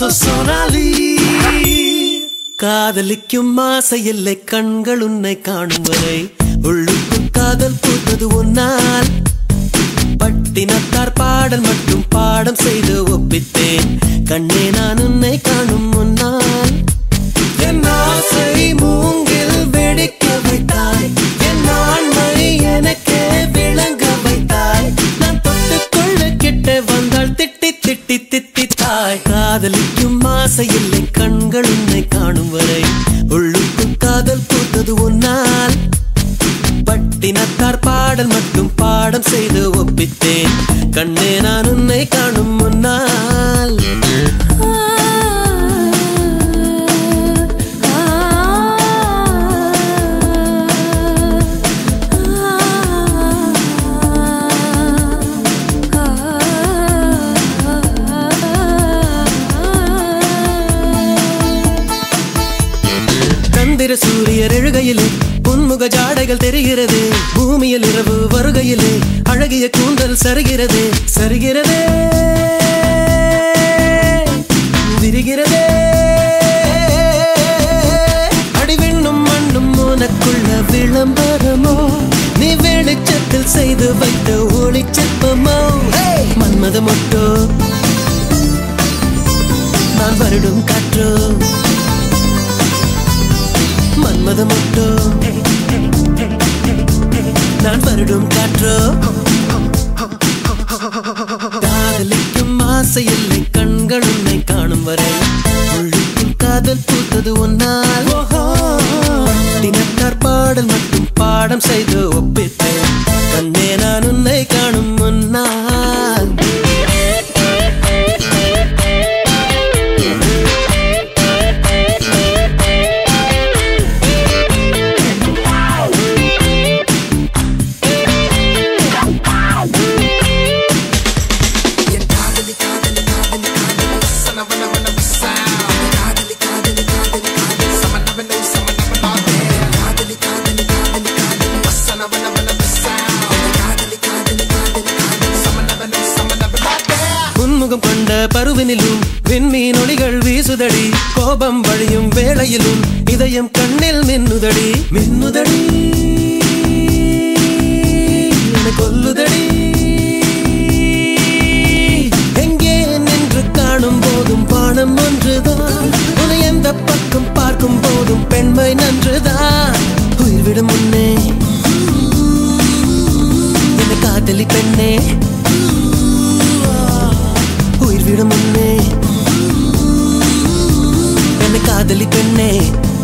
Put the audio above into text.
so sonali காதலிக்கும் ஆசை இல்லை கண்கள் உன்னை காணும் வரை உள்ளுக்குள் காதல் பூத்தது உன்னால் பட்டினத்தார் பாடல் மட்டும் பாடம் செய்து ஒப்பித்தேன் கண்ணே நான் உன்னை காணும் முன்னால் என் ஆசை மூங்கில் வெடிக்க வைத்தாய் என் ஆண்மை எனக்கே விளங்க வைத்தாய் நான் தொட்டுக்கொள்ள கிட்ட வந்தால் திட்டி திட்டி திட்டி தாய் காதலிக்கும் ஆசை இல்லை கண்கள் உன்னை காணும் வரை உள்ளுக்குள் காதல் பூத்தது உன்னால் பட்டினத்தார் பாடல் மட்டும் பாடம் செய்து ஒப்பித்தேன் கண்ணே நான் உன்னை காணும் முன்னால் சந்திர சூரியர் எழுகையிலே புன்முக ஜாடைகள் தெரிகிறது பூமியில் இரவு வருகையிலே அழகிய கூந்தல் சருகிறது சருகிறதே விரிகிறதே அடிவெண்ணும் மண்ணும் உனக்குள்ள விளம்பரமோ நீ வெளிச்சத்தில் செய்து வைத்த ஒளிச்சிற்பமோ மன்மத மொட்டோ நான் வருடும் காற்றோ மன்மத மொட்டோ நான் வருடும் காற்றோ காதலிக்கும் ஆசை இல்லை கண்கள் உன்னை காணும் வரை உள்ளுக்குள் காதல் பூத்தது ஒன்னால் தினத்தார் பாடல் மட்டும் பாடம் செய்து ஒப்பித்தேன் கண்ணே நான் உன்னை காணும் முன்னால் உன்முகம் கொண்ட பருவினிலும் விண்மீன் ஒளிகள் வீசுதடி கோபம் வழியும் வேளையிலும் இதயம் கண்ணில் மின்னுதடி மின்னுதடி என்னை கொல்லுதடி எங்கே நின்று காணும் போதும் பானம் ஒன்றுதான் உன்னை எந்த பக்கம் பார்க்கும் போதும் பெண்மை நன்றுதான் உயிர் விடும் முன்னே என்னை காதலி பெண்ணே உயிர் விடும் முன்னே என்னை காதலி பெண்ணே